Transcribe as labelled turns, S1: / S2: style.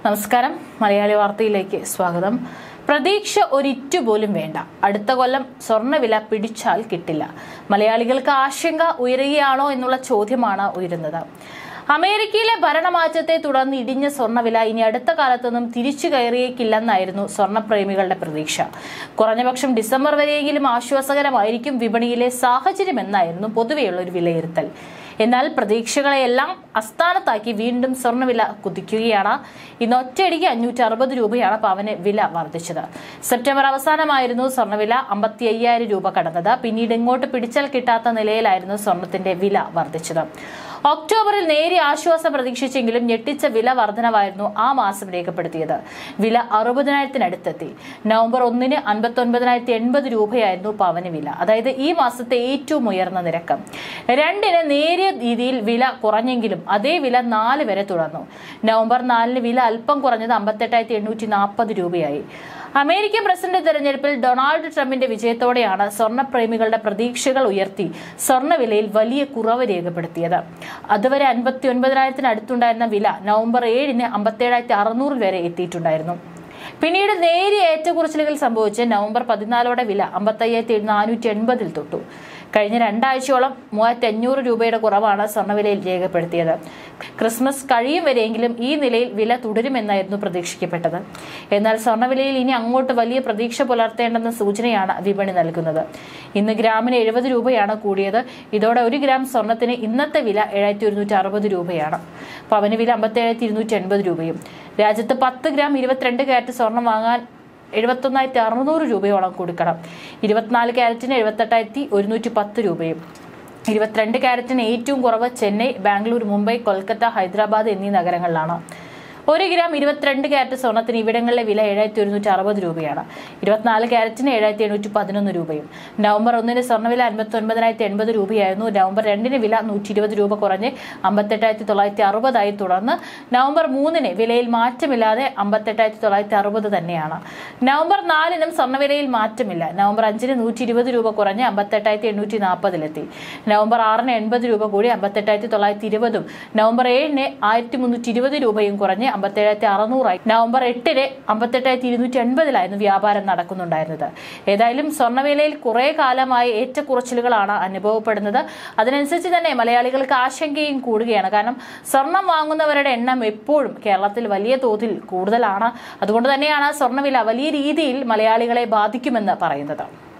S1: നമസ്കാരം മലയാളി വാർത്തയിലേക്ക് സ്വാഗതം പ്രതീക്ഷ ഒരിറ്റു പോലും വേണ്ട അടുത്ത കൊല്ലം സ്വർണ്ണവില പിടിച്ചാൽ കിട്ടില്ല മലയാളികൾക്ക് ആശങ്ക ഉയരുകയാണോ എന്നുള്ള ചോദ്യമാണ് ഉയരുന്നത് അമേരിക്കയിലെ ഭരണമാറ്റത്തെ തുടർന്ന് ഇടിഞ്ഞ സ്വർണ്ണവില ഇനി അടുത്ത കാലത്തൊന്നും തിരിച്ചു കയറിയേക്കില്ലെന്നായിരുന്നു സ്വർണ്ണപ്രേമികളുടെ പ്രതീക്ഷ കുറഞ്ഞപക്ഷം ഡിസംബർ വരെയെങ്കിലും ആശ്വാസകരമായിരിക്കും വിപണിയിലെ സാഹചര്യമെന്നായിരുന്നു പൊതുവെയുള്ള ഒരു വിലയിരുത്തൽ എന്നാൽ പ്രതീക്ഷകളെയെല്ലാം അസ്ഥാനത്താക്കി വീണ്ടും സ്വർണ്ണവില കുതിക്കുകയാണ് ഇന്ന് ഒറ്റയടിക്ക് അഞ്ഞൂറ്റി അറുപത് രൂപയാണ് പവന് വില വർദ്ധിച്ചത് സെപ്റ്റംബർ അവസാനമായിരുന്നു സ്വർണ്ണവില അമ്പത്തി അയ്യായിരം രൂപ കടന്നത് പിന്നീട് ഇങ്ങോട്ട് പിടിച്ചാൽ കിട്ടാത്ത നിലയിലായിരുന്നു സ്വർണത്തിന്റെ വില വർദ്ധിച്ചത് ഒക്ടോബറിൽ നേരിയ ആശ്വാസം പ്രതീക്ഷിച്ചെങ്കിലും ഞെട്ടിച്ച വില വർധനവായിരുന്നു ആ മാസം രേഖപ്പെടുത്തിയത് വില അറുപതിനായിരത്തിനടുത്തെത്തി നവംബർ ഒന്നിന് അൻപത്തി ഒൻപതിനായിരത്തി എൺപത് രൂപയായിരുന്നു പവന് വില അതായത് ഈ മാസത്തെ ഏറ്റവും ഉയർന്ന നിരക്ക് രണ്ടിന് നേരിയ രീതിയിൽ വില കുറഞ്ഞെങ്കിലും അതേ വില നാല് വരെ തുടർന്നു നവംബർ നാലിന് വില അല്പം കുറഞ്ഞത് അമ്പത്തെട്ടായിരത്തി എണ്ണൂറ്റി നാൽപ്പത് രൂപയായി അമേരിക്കൻ പ്രസിഡന്റ് തെരഞ്ഞെടുപ്പിൽ ഡൊണാൾഡ് ട്രംപിന്റെ വിജയത്തോടെയാണ് സ്വർണ്ണപ്രേമികളുടെ പ്രതീക്ഷകൾ ഉയർത്തി സ്വർണ്ണവിലയിൽ വലിയ കുറവ് രേഖപ്പെടുത്തിയത് അതുവരെ അൻപത്തി ഒൻപതിനായിരത്തിന് അടുത്തുണ്ടായിരുന്ന വില നവംബർ ഏഴിന് അമ്പത്തേഴായിരത്തി അറുന്നൂറ് വരെ എത്തിയിട്ടുണ്ടായിരുന്നു പിന്നീട് നേരിയ ഏറ്റക്കുറച്ചിലുകൾ സംഭവിച്ച് നവംബർ പതിനാലോടെ വില അമ്പത്തയ്യായിരത്തി നാനൂറ്റി എൺപതിൽ തൊട്ടു കഴിഞ്ഞ രണ്ടാഴ്ചയോളം മൂവായിരത്തി അഞ്ഞൂറ് രൂപയുടെ കുറവാണ് സ്വർണ്ണവിലയിൽ രേഖപ്പെടുത്തിയത് ക്രിസ്മസ് കഴിയും വരെയെങ്കിലും ഈ നിലയിൽ വില തുടരുമെന്നായിരുന്നു പ്രതീക്ഷിക്കപ്പെട്ടത് എന്നാൽ സ്വർണ്ണവിലയിൽ ഇനി അങ്ങോട്ട് വലിയ പ്രതീക്ഷ പുലർത്തേണ്ടെന്ന സൂചനയാണ് വിപണി നൽകുന്നത് ഇന്ന് ഗ്രാമിന് എഴുപത് രൂപയാണ് കൂടിയത് ഇതോടെ ഒരു ഗ്രാം സ്വർണത്തിന് ഇന്നത്തെ വില ഏഴായിരത്തി ഒരുന്നൂറ്റി അറുപത് രൂപയാണ് പവന് വില അമ്പത്തേഴായിരത്തി ഇരുന്നൂറ്റി എൺപത് രൂപയും രാജ്യത്ത് പത്ത് ഗ്രാം ഇരുപത്തിരണ്ട് കാരറ്റ് സ്വർണം വാങ്ങാൻ എഴുപത്തൊന്നായിരത്തി അറുന്നൂറ് രൂപയോളം കൊടുക്കണം ഇരുപത്തിനാല് ക്യാരറ്റിന് എഴുപത്തെട്ടായിരത്തി ഒരുന്നൂറ്റി പത്ത് രൂപയും ഇരുപത്തിരണ്ട് ക്യാരറ്റിന് ഏറ്റവും കുറവ് ചെന്നൈ ബാംഗ്ലൂർ മുംബൈ കൊൽക്കത്ത ഹൈദരാബാദ് എന്നീ നഗരങ്ങളിലാണ് ഒരു ഗ്രാം ഇരുപത്തിരണ്ട് ക്യാരറ്റ് സ്വർണത്തിന് ഇവിടങ്ങളിലെ വില ഏഴായിരത്തി ഒരുന്നൂറ്റി അറുപത് രൂപയാണ് ഇരുപത്തിനാല് ക്യാരറ്റിന് ഏഴായിരത്തി എണ്ണൂറ്റി പതിനൊന്ന് രൂപയും നവംബർ ഒന്നിന് സ്വർണ്ണവില അൻപത്തി ഒൻപതിനായിരത്തി എൺപത് രൂപയായിരുന്നു നവംബർ രണ്ടിന് വില നൂറ്റി ഇരുപത് രൂപ കുറഞ്ഞ് അമ്പത്തെട്ടായിരത്തി തൊള്ളായിരത്തി അറുപതായി തുടർന്ന് നവംബർ മൂന്നിന് വിലയിൽ മാറ്റമില്ലാതെ അമ്പത്തെട്ടായിരത്തി തൊള്ളായിരത്തി അറുപത് തന്നെയാണ് നവംബർ നാലിനും സ്വർണ്ണവിലയിൽ മാറ്റമില്ല നവംബർ അഞ്ചിന് നൂറ്റി ഇരുപത് രൂപ കുറഞ്ഞ് അമ്പത്തെട്ടായിരത്തി എണ്ണൂറ്റി നാൽപ്പതിലെത്തി നവംബർ ആറിന് എൺപത് രൂപ കൂടി അമ്പത്തെട്ടായിരത്തി തൊള്ളായിരത്തി ഇരുപതും നവംബർ ഏഴിന് ആയിരത്തി മുന്നൂറ്റി ഇരുപത് രൂപയും കുറഞ്ഞ് അമ്പത്തേഴായിരത്തി അറുന്നൂറായി നവംബർ എട്ടിന് അമ്പത്തെട്ടായിരത്തി ഇരുന്നൂറ്റി എൺപതിലായിരുന്നു വ്യാപാരം നടക്കുന്നുണ്ടായിരുന്നത് ഏതായാലും സ്വർണ്ണവിലയിൽ കുറെ കാലമായി ഏറ്റക്കുറച്ചിലുകളാണ് അനുഭവപ്പെടുന്നത് അതിനനുസരിച്ച് തന്നെ മലയാളികൾക്ക് ആശങ്കയും കൂടുകയാണ് കാരണം സ്വർണം വാങ്ങുന്നവരുടെ എണ്ണം എപ്പോഴും കേരളത്തിൽ വലിയ തോതിൽ കൂടുതലാണ് അതുകൊണ്ട് തന്നെയാണ് സ്വർണ്ണവില വലിയ രീതിയിൽ മലയാളികളെ ബാധിക്കുമെന്ന് പറയുന്നത്